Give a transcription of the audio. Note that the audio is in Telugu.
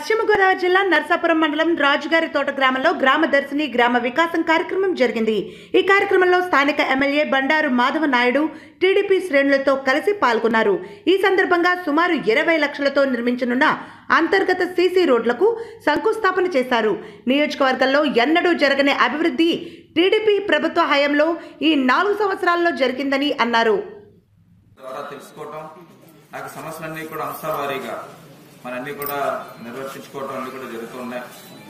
పశ్చిమ గోదావరి జిల్లా నర్సాపురం మండలం రాజుగారి తోట గ్రామంలో గ్రామ దర్శిని గ్రామ వికాసం కార్యక్రమం జరిగింది ఈ కార్యక్రమంలో స్థానిక ఎమ్మెల్యే బండారు మాధవ నాయుడు టీడీపీ శ్రేణులతో కలిసి పాల్గొన్నారు ఈ సందర్భంగా సుమారు ఇరవై లక్షలతో నిర్మించనున్న అంతర్గత సీసీ రోడ్లకు శంకుస్థాపన చేశారు నియోజకవర్గంలో ఎన్నడూ జరగని అభివృద్ధి టీడీపీ ప్రభుత్వ హయాంలో ఈ నాలుగు సంవత్సరాల్లో జరిగిందని అన్నారు ద్వారా తెలుసుకోవటం నాకు సమస్యలన్నీ కూడా అంశావారీగా మన అన్ని కూడా నిర్వర్తించుకోవటం అన్ని కూడా జరుగుతూ ఉన్నాయి